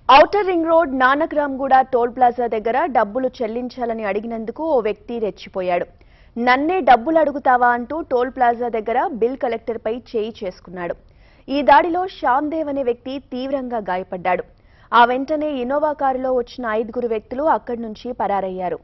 Outer ring road Nanakramguda toll plaza దగ్గర డబ్బులు చెల్లించాలని అడిగినందుకు ఓ వ్యక్తి రెచ్చిపోయాడు నన్నే డబ్బులు అడుగుతావా అంటూ టోల్ ప్లాజా దగ్గర బిల్ కలెక్టర్పై చేయి చేసుకున్నాడు ఈ దాడిలో శ్యామ్దేవ్ అనే వ్యక్తి తీవ్రంగా గాయపడ్డాడు ఆ వెంటనే ఇన్నోవా కారులో వచ్చిన ఐదుగురు వ్యక్తులు అక్కడి నుంచి పరారయ్యారు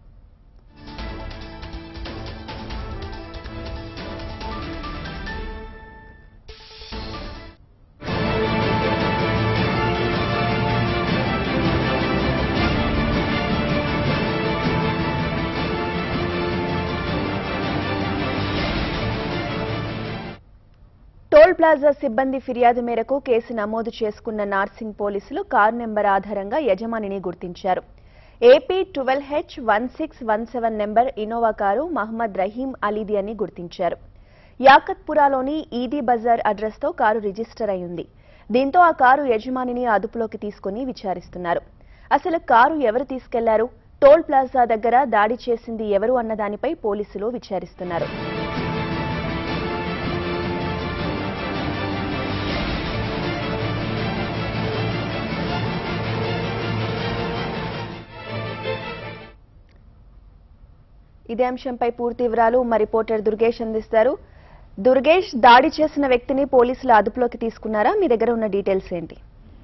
టోల్ ప్లాజా సిబ్బంది ఫిర్యాదు మేరకు కేసు నమోదు చేసుకున్న నార్సింగ్ పోలీసులు కారు నెంబర్ ఆధారంగా యజమానిని గుర్తించారు AP twelve H one six one seven number Innova car Mohammed Rahim అలీది అని గుర్తించారు యాకత్పురాలోని ఈదీ బజార్ అడ్రస్తో కారు రిజిస్టర్ అయింది దీంతో ఆ కారు యజమానిని అదుపులోకి తీసుకుని విచారిస్తున్నారు అసలు కారు ఎవరు తీసుకెళ్లారు టోల్ ప్లాజా దగ్గర దాడి చేసింది ఎవరు అన్న దానిపై పోలీసులు విచారిస్తున్నారు ఇదే అంశంపై పూర్తి వివరాలు మా రిపోర్టర్ దుర్గేష్ అందిస్తారు దుర్గేష్ దాడి చేసిన వ్యక్తిని పోలీసులు అదుపులోకి తీసుకున్నారా మీ దగ్గర ఉన్న డీటెయిల్స్ ఏంటి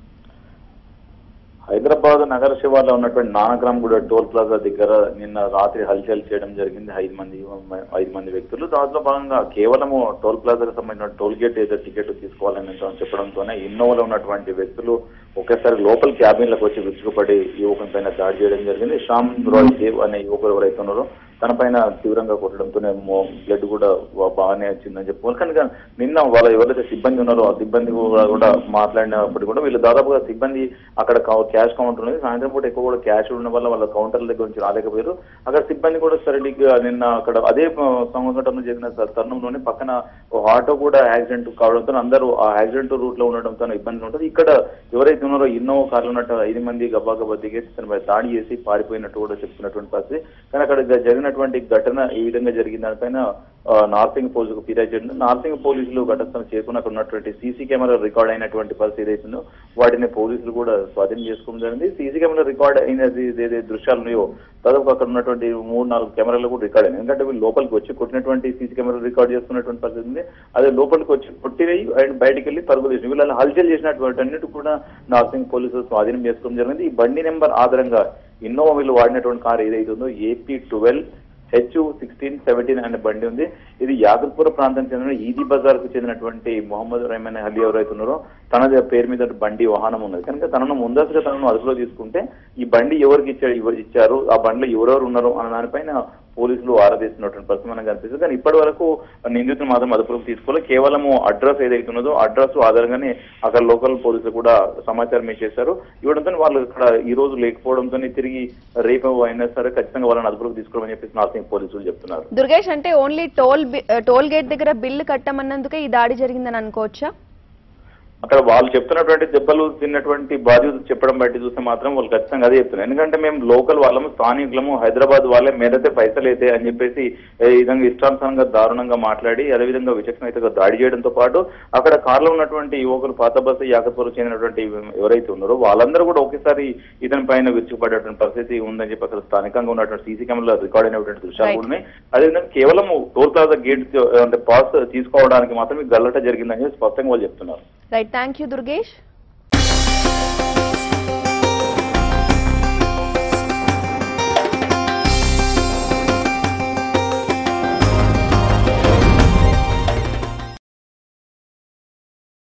హైదరాబాద్ నగర శివార్లో ఉన్నటువంటి నానగ్రామ్ కూడా టోల్ ప్లాజా దగ్గర నిన్న రాత్రి హల్చల్ చేయడం జరిగింది ఐదు మంది ఐదు మంది వ్యక్తులు దాంట్లో భాగంగా కేవలము టోల్ ప్లాజాకు సంబంధించిన టోల్ గేట్ ఏదో టికెట్ తీసుకోవాలని చెప్పడంతోనే ఇన్నోవాలో ఉన్నటువంటి వ్యక్తులు ఒకేసారి లోపల క్యాబిన్లకు వచ్చి విరుచుకుపడి యువకుని పైన దాడి చేయడం జరిగింది శ్యామ్ రాయ్ దేవ్ అనే యువకుడు ఎవరైతే ఉన్నారో తన పైన తీవ్రంగా కొట్టడంతోనే బ్లడ్ కూడా బా- బాగానే వచ్చిందని చెప్పుకోవాలి కనుక నిన్న వాళ్ళ ఎవరైతే సిబ్బంది ఉన్నారో ఆ సిబ్బంది కూడా కూడా మాట్లాడినప్పటికీ కూడా వీళ్ళు దాదాపుగా సిబ్బంది అక్కడ కౌ- క్యాష్ కౌంటర్ ఉంది సాయంత్రం పూట ఎక్కువ కూడా క్యాష్ ఉండడం వల్ల వాళ్ళ కౌంటర్ల దగ్గర నుంచి రాలేకపోయారు అక్కడ సిబ్బంది కూడా సరిగ్గా నిన్న అక్కడ అదే ఆ, సంఘటన జరిగిన స- తరుణంలోనే పక్కన ఒక ఆటో కూడా యాక్సిడెంట్ కావడంతో అందరూ ఆ యాక్సిడెంట్ రూట్ లో ఉండడంతో ఇబ్బంది ఉంటుంది ఇక్కడ ఎవరైతే ఉన్నారో ఇన్నోవా కార్లు ఉన్నట్టు ఐదు మంది గబ్బా గబ్బా దిగేసి తనపై దాడి చేసి పారిపోయినట్టు కూడా చెప్తున్నటువంటి పరిస్థితి కానీ అక్కడ జ- జరిగినటువంటి ఘటన ఈ విధంగా జరిగిన దానిపైన ఆ, నార్సింగ్ పోలీసుకు ఫిర్యాదు చేయడం నార్సింగ్ పోలీసులు ఘటన చేరుకుని అక్కడ ఉన్నటువంటి సీసీ కెమెరా రికార్డ్ అయినటువంటి పరిస్థితి ఏదైతుందో వాటిని పోలీసులు కూడా స్వాధీనం చేసుకోవడం జరిగింది సీసీ కెమెరా రికార్డ్ అయినది ఏదైతే దృశ్యాలు ఉన్నాయో దాదాపు అక్కడ ఉన్నటువంటి మూడు నాలుగు కెమెరాలు కూడా రికార్డ్ అయినాయి ఎందుకంటే వీళ్ళు లోపలికి వచ్చి కొట్టినటువంటి సీసీ కెమెరా రికార్డ్ చేస్తున్నటువంటి పరిస్థితి ఉంది అదే లోపలికి వచ్చి కొట్టినవి అండ్ బయటికి వెళ్ళి పరుగులు చేసి వీళ్ళని హల్చల్ చేసినటువంటి అన్నిటి కూడా నార్సింగ్ పోలీసులు స్వాధీనం చేసుకోవడం జరిగింది ఈ బండి నెంబర్ ఆధారంగా ఇన్నోవా వీళ్ళు వాడినటువంటి కార్ ఏదైతే ఉందో AP twelve H sixteen seventeen అనే బండి ఉంది ఇది యాదవ్పూర్ ప్రాంతానికి చెందిన ఈదీ బజార్ కు చెందినటువంటి మొహమ్మద్ రెహమాన్ అలీ ఎవరైతే ఉన్నారో తన పేరు మీద బండి వాహనం ఉన్నది కనుక తనను ముందస్తుగా తనను అదుపులో తీసుకుంటే ఈ బండి ఎవరికి ఇచ్చారు ఎవరు ఇచ్చారు ఆ బండిలో ఎవరెవరు ఉన్నారు అన్న దానిపైన పోలీసులు ఆరాధిస్తున్నటువంటి పరిస్థితి మనకు కనిపిస్తుంది కానీ ఇప్పటి వరకు నిందితులు మాత్రం అదుపులోకి తీసుకోవాలి కేవలము అడ్రస్ ఏదైతే ఉన్నదో అడ్రస్ ఆధారంగానే అక్కడ లోకల్ పోలీసులు కూడా సమాచారం ఇచ్చేశారు ఇవ్వడంతో వాళ్ళు ఇక్కడ ఈ రోజు లేకపోవడంతో తిరిగి రేపు అయినా సరే ఖచ్చితంగా వాళ్ళని అదుపులోకి తీసుకోవాలని చెప్పేసి నార్సింగ్ పోలీసులు చెప్తున్నారు దుర్గేష్ అంటే ఓన్లీ టోల్ బి- టోల్ గేట్ దగ్గర బిల్లు కట్టమన్నందుకే ఈ దాడి జరిగిందని అనుకోవచ్చా అక్కడ వాళ్ళు చెప్తున్నటువంటి దెబ్బలు తిన్నటువంటి బాధ్యత చెప్పడం బట్టి చూస్తే మాత్రం వాళ్ళు ఖచ్చితంగా అదే చెప్తున్నారు ఎందుకంటే మేము లోకల్ వాళ్ళము స్థానికులము హైదరాబాద్ వాళ్ళే మేరైతే పైసలు అయితే అని చెప్పేసి ఈ విధంగా ఇష్టానుసారంగా దారుణంగా మాట్లాడి అదేవిధంగా విచక్షణయుతగా దాడి చేయడంతో పాటు అక్కడ కార్లో ఉన్నటువంటి యువకులు పాత బస్సు యాకపూర్ చెందినటువంటి ఎవరైతే ఉన్నారో వాళ్ళందరూ కూడా ఒకేసారి ఇతని పైన విరుచుకుపడేటువంటి పరిస్థితి ఉందని చెప్పి అక్కడ స్థానికంగా ఉన్నటువంటి సీసీ కెమెరాలో రికార్డ్ అయినటువంటి దృశ్యాలు Right. కూడా ఉన్నాయి అదేవిధంగా కేవలం టోల్ ప్లాజా గేట్ అంటే పాస్ తీసుకోవడానికి మాత్రమే గల్లట జరిగిందని చెప్పి స్పష్టంగా వాళ్ళు చెప్తున్నారు రైట్ థ్యాంక్ యూ దుర్గేష్